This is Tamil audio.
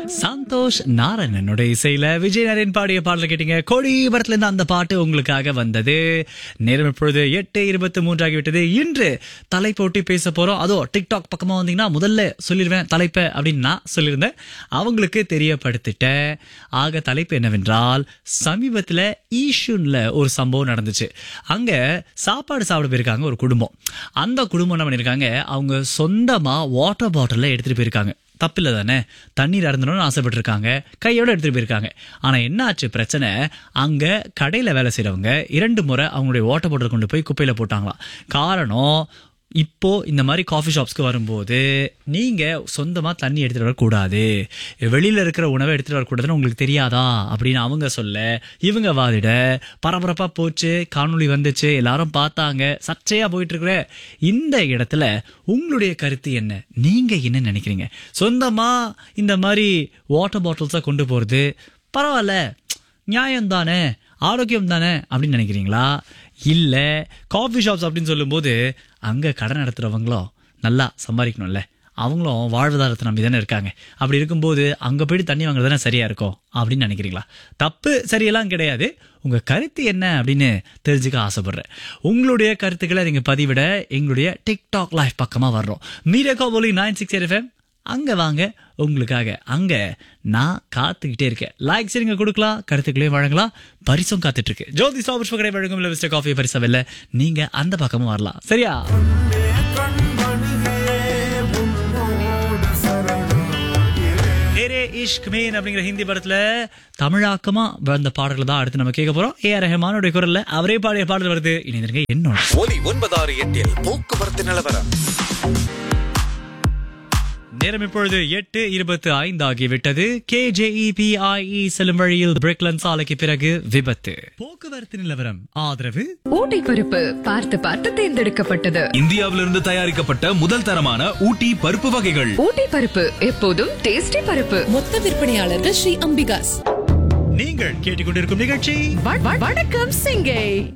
சந்தோஷ் நாராயணனுடைய இசையில விஜய் நரேன் பாடிய பாடல கேட்டீங்க கோடி படத்துல இருந்து அந்த பாட்டு உங்களுக்காக வந்தது நேரம் இப்பொழுது எட்டு இருபத்தி மூன்று ஆகிவிட்டது இன்று தலைப்போட்டி பேச போறோம் அதோ டிக்டாக் பக்கமா வந்தீங்கன்னா முதல்ல சொல்லிடுவேன் தலைப்பை அப்படின்னு நான் சொல்லியிருந்தேன் அவங்களுக்கு தெரியப்படுத்திட்டேன் ஆக தலைப்பு என்னவென்றால் சமீபத்துல ஈஷுன்ல ஒரு சம்பவம் நடந்துச்சு அங்க சாப்பாடு சாப்பிட போயிருக்காங்க ஒரு குடும்பம் அந்த குடும்பம் என்ன பண்ணிருக்காங்க அவங்க சொந்தமா வாட்டர் பாட்டில எடுத்துட்டு போயிருக்காங்க தப்பில்லை தானே தண்ணீர் அருந்தணும்னு ஆசைப்பட்டிருக்காங்க கையோட எடுத்துட்டு போயிருக்காங்க ஆனா என்ன ஆச்சு பிரச்சனை அங்க கடையில வேலை செய்றவங்க இரண்டு முறை அவங்களுடைய வாட்டர் பாட்டில் கொண்டு போய் குப்பையில போட்டாங்களாம் காரணம் இப்போ இந்த மாதிரி காஃபி ஷாப்ஸ்க்கு வரும்போது நீங்க சொந்தமா தண்ணி எடுத்துட்டு வரக்கூடாது வெளியில இருக்கிற உணவை எடுத்துட்டு வரக்கூடாதுன்னு உங்களுக்கு தெரியாதா அப்படின்னு அவங்க சொல்ல இவங்க வாதிட பரபரப்பா போச்சு காணொளி வந்துச்சு எல்லாரும் பார்த்தாங்க சர்ச்சையா போயிட்டு இருக்கிற இந்த இடத்துல உங்களுடைய கருத்து என்ன நீங்க என்ன நினைக்கிறீங்க சொந்தமா இந்த மாதிரி வாட்டர் பாட்டில்ஸா கொண்டு போறது பரவாயில்ல நியாயம் தானே ஆரோக்கியம் தானே அப்படின்னு நினைக்கிறீங்களா இல்ல காஃபி ஷாப்ஸ் அப்படின்னு சொல்லும்போது அங்க கடை நடத்துறவங்களும் நல்லா சம்பாதிக்கணும்ல அவங்களும் வாழ்வாதாரத்தை நம்பி தானே இருக்காங்க அப்படி இருக்கும்போது அங்க போயிட்டு தண்ணி வாங்குறது தானே சரியா இருக்கும் அப்படின்னு நினைக்கிறீங்களா தப்பு சரியெல்லாம் கிடையாது உங்க கருத்து என்ன அப்படின்னு தெரிஞ்சுக்க ஆசைப்படுறேன் உங்களுடைய கருத்துக்களை நீங்க பதிவிட எங்களுடைய டிக்டாக் லைவ் பக்கமா வர்றோம் மீடியா காபோலி நைன் சிக்ஸ் எஃப்எம் அங்க வாங்க உங்களுக்காக அங்க நான் காத்துக்கிட்டே இருக்கேன் லைக் சரிங்க கொடுக்கலாம் கருத்துக்களையும் வழங்கலாம் பரிசும் காத்துட்டு இருக்கு ஜோதி ஸ்டாபர்ஸ் கடை வழங்கும் இல்லை மிஸ்டர் காஃபி பரிசா வெல்ல நீங்க அந்த பக்கமும் வரலாம் சரியா ஏரே இஷ்க் மேன் அப்படிங்கிற ஹிந்தி படத்துல தமிழாக்கமா வந்த பாடல்கள் தான் அடுத்து நம்ம கேட்க போறோம் ஏ ஆர் ரஹ்மானுடைய குரல்ல அவரே பாடிய பாடல் வருது இணைந்திருங்க என்னோட ஒலி ஒன்பதாறு எட்டில் போக்குவரத்து நிலவரம் நேரம் இப்பொழுது எட்டு இருபத்து ஐந்து ஆகிவிட்டது கேஜேஇபிஐஇ செல்லும் வழியில் பிரிக்லன் சாலைக்கு பிறகு விபத்து போக்குவரத்து நிலவரம் ஆதரவு ஊட்டி பருப்பு பார்த்து பார்த்து தேர்ந்தெடுக்கப்பட்டது இந்தியாவிலிருந்து தயாரிக்கப்பட்ட முதல் தரமான ஊட்டி பருப்பு வகைகள் ஊட்டி பருப்பு எப்போதும் டேஸ்டி பருப்பு மொத்த விற்பனையாளர்கள் ஸ்ரீ அம்பிகாஸ் நீங்கள் கேட்டுக்கொண்டிருக்கும் நிகழ்ச்சி வ- வ- வணக்கம் சிங்கை